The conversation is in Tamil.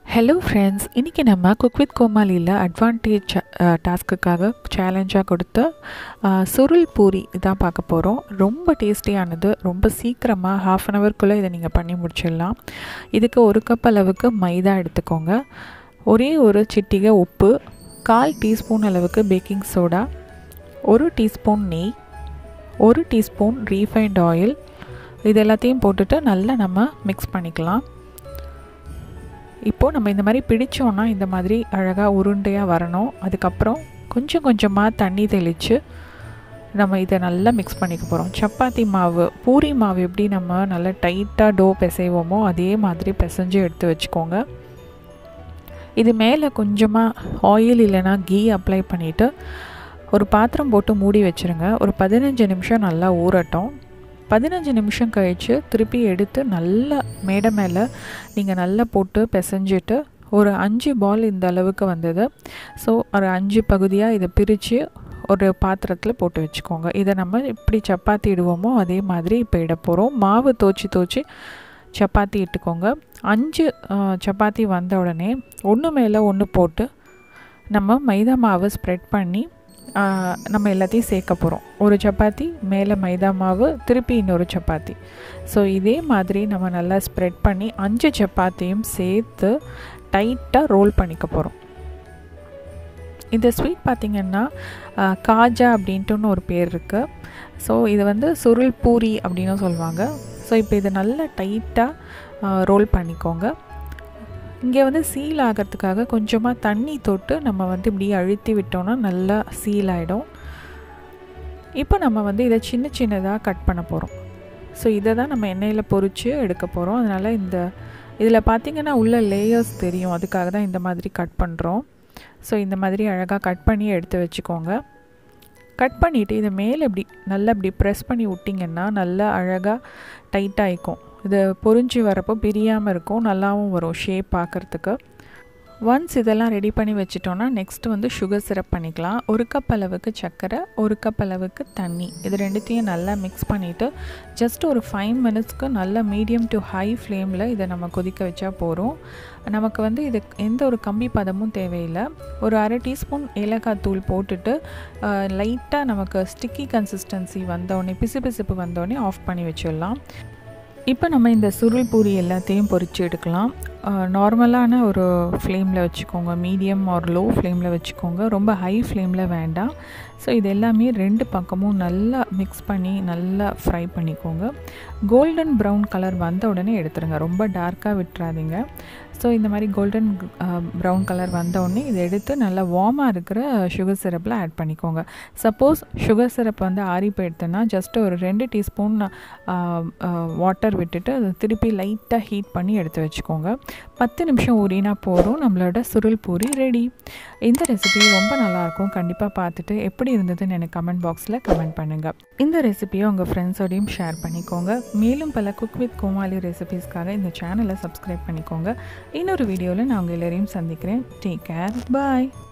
ஹலோ ஃப்ரெண்ட்ஸ் இன்றைக்கி நம்ம குக் வித் கோமாளியில் அட்வான்டேஜ் டாஸ்க்குக்காக சேலஞ்சாக கொடுத்த அஹ், சுருள் பூரி இதான் பார்க்க போகிறோம் ரொம்ப டேஸ்டியானது ரொம்ப சீக்கிரமாக ஹாஃப் அன் ஹவர்க்குள்ளே இதை நீங்கள் பண்ணி முடிச்சிடலாம் இதுக்கு ஒரு கப் அளவுக்கு மைதா எடுத்துக்கோங்க ஒரே ஒரு சிட்டிகை உப்பு கால் டீஸ்பூன் அளவுக்கு பேக்கிங் சோடா ஒரு டீஸ்பூன் நெய் ஒரு டீஸ்பூன் ரீஃபைண்ட் ஆயில் இது எல்லாத்தையும் போட்டுட்டு நல்லா நம்ம மிக்ஸ் பண்ணிக்கலாம் இப்போது நம்ம இந்த மாதிரி பிடிச்சோன்னா இந்த மாதிரி அழகாக உருண்டையாக வரணும் அதுக்கப்புறம் கொஞ்சம் கொஞ்சமாக தண்ணி தெளித்து நம்ம இதை நல்லா மிக்ஸ் பண்ணிக்க போகிறோம் சப்பாத்தி மாவு பூரி மாவு எப்படி நம்ம நல்லா டைட்டாக டோ பிசைவோமோ அதே மாதிரி பிசைஞ்சு எடுத்து வச்சுக்கோங்க இது மேலே கொஞ்சமாக ஆயில் இல்லைன்னா கீ அப்ளை பண்ணிவிட்டு ஒரு பாத்திரம் போட்டு மூடி வச்சுருங்க ஒரு பதினஞ்சு நிமிஷம் நல்லா ஊறட்டும் பதினஞ்சு நிமிஷம் கழித்து திருப்பி எடுத்து நல்லா மேடை மேலே நீங்கள் நல்லா போட்டு பிசைஞ்சிட்டு ஒரு அஞ்சு பால் இந்த அளவுக்கு வந்தது ஸோ ஒரு அஞ்சு பகுதியாக இதை பிரித்து ஒரு பாத்திரத்தில் போட்டு வச்சுக்கோங்க இதை நம்ம எப்படி சப்பாத்தி இடுவோமோ அதே மாதிரி இப்போ இட போகிறோம் மாவு தோச்சி தோச்சி சப்பாத்தி இட்டுக்கோங்க அஞ்சு அஹ், சப்பாத்தி வந்த உடனே ஒன்று மேலே ஒன்று போட்டு நம்ம மைதா மாவு ஸ்ப்ரெட் பண்ணி ஆஹ், நம்ம எல்லாத்தையும் சேர்க்க போகிறோம் ஒரு சப்பாத்தி மேலே மைதா மாவு திருப்பி இன்னொரு சப்பாத்தி ஸோ இதே மாதிரி நம்ம நல்லா ஸ்ப்ரெட் பண்ணி அஞ்சு சப்பாத்தியும் சேர்த்து டைட்டாக ரோல் பண்ணிக்க போகிறோம் இந்த ஸ்வீட் பார்த்திங்கன்னா ஆஹ், காஜா அப்படின்ட்டுன்னு ஒரு பேர் இருக்குது ஸோ இது வந்து சுருள் பூரி அப்படின்னு சொல்லுவாங்க ஸோ இப்போ இதை நல்லா டைட்டாக ரோல் பண்ணிக்கோங்க இங்கே வந்து சீல் ஆகிறதுக்காக கொஞ்சமாக தண்ணி தொட்டு நம்ம வந்து இப்படி அழுத்தி விட்டோம்னா நல்லா சீல் ஆகிடும் இப்போ நம்ம வந்து இதை சின்ன சின்னதாக கட் பண்ண போகிறோம் ஸோ இதை தான் நம்ம எண்ணெயில் பொரித்து எடுக்க போகிறோம் அதனால் இந்த இதில் பார்த்திங்கன்னா உள்ள லேயர்ஸ் தெரியும் அதுக்காக தான் இந்த மாதிரி கட் பண்ணுறோம் ஸோ இந்த மாதிரி அழகாக கட் பண்ணி எடுத்து வச்சுக்கோங்க கட் பண்ணிவிட்டு இதை மேலே இப்படி நல்லா இப்படி ப்ரெஸ் பண்ணி விட்டிங்கன்னா நல்லா அழகாக டைட்டாகிக்கும் இது பொரிஞ்சு வரப்போ பிரியாமல் இருக்கும் நல்லாவும் வரும் ஷேப் பார்க்குறதுக்கு ஒன்ஸ் இதெல்லாம் ரெடி பண்ணி வச்சிட்டோன்னா நெக்ஸ்ட் வந்து சுகர் சிரப் பண்ணிக்கலாம் ஒரு கப் அளவுக்கு சர்க்கரை ஒரு கப் அளவுக்கு தண்ணி இது ரெண்டுத்தையும் நல்லா மிக்ஸ் பண்ணிவிட்டு ஜஸ்ட் ஒரு ஃபைவ் மினிட்ஸ்க்கு நல்லா மீடியம் டு ஹை ஃப்ளேமில் இதை நம்ம கொதிக்க வச்சா போகிறோம் நமக்கு வந்து இது எந்த ஒரு கம்பி பதமும் தேவையில்லை ஒரு அரை டீஸ்பூன் ஏலக்காய் தூள் போட்டுட்டு லைட்டாக நமக்கு ஸ்டிக்கி கன்சிஸ்டன்சி வந்தோடனே பிசு பிசுப்பு வந்தோடனே ஆஃப் பண்ணி வச்சிடலாம் இப்போ நம்ம இந்த சுருள் பூரி எல்லாத்தையும் பொரிச்சு எடுக்கலாம் நார்மலான ஒரு ஃப்ளேமில் வச்சுக்கோங்க மீடியம் ஆர் லோ ஃப்ளேமில் வச்சுக்கோங்க ரொம்ப ஹை ஃப்ளேமில் வேண்டாம் ஸோ இது எல்லாமே ரெண்டு பக்கமும் நல்லா மிக்ஸ் பண்ணி நல்லா ஃப்ரை பண்ணிக்கோங்க கோல்டன் ப்ரௌன் கலர் வந்த உடனே எடுத்துருங்க ரொம்ப டார்க்காக விட்டுறாதீங்க ஸோ இந்த மாதிரி கோல்டன் ப்ரௌன் கலர் வந்த உடனே இதை எடுத்து நல்லா வார்மாக இருக்கிற சுகர் சிரப்பில் ஆட் பண்ணிக்கோங்க சப்போஸ் சுகர் சிரப் வந்து ஆறி போயிடுதுன்னா ஜஸ்ட் ஒரு ரெண்டு டீஸ்பூன் வாட்டர் விட்டுட்டு அதை திருப்பி லைட்டாக ஹீட் பண்ணி எடுத்து வச்சுக்கோங்க பத்து நிமிஷம் ஊறினா போதும் நம்மளோட சுருள் பூரி ரெடி இந்த ரெசிபி ரொம்ப நல்லாயிருக்கும் கண்டிப்பாக பார்த்துட்டு எப்படி இருந்ததுன்னு எனக்கு கமெண்ட் பாக்ஸில் கமெண்ட் பண்ணுங்கள் இந்த ரெசிபியை உங்கள் ஃப்ரெண்ட்ஸோடையும் ஷேர் பண்ணிக்கோங்க மேலும் பல குக் வித் கோமாளி ரெசிபீஸ்க்காக இந்த சேனலை சப்ஸ்கிரைப் பண்ணிக்கோங்க இன்னொரு வீடியோவில் நான் உங்கள் எல்லாரையும் சந்திக்கிறேன் டேக் கேர் பாய்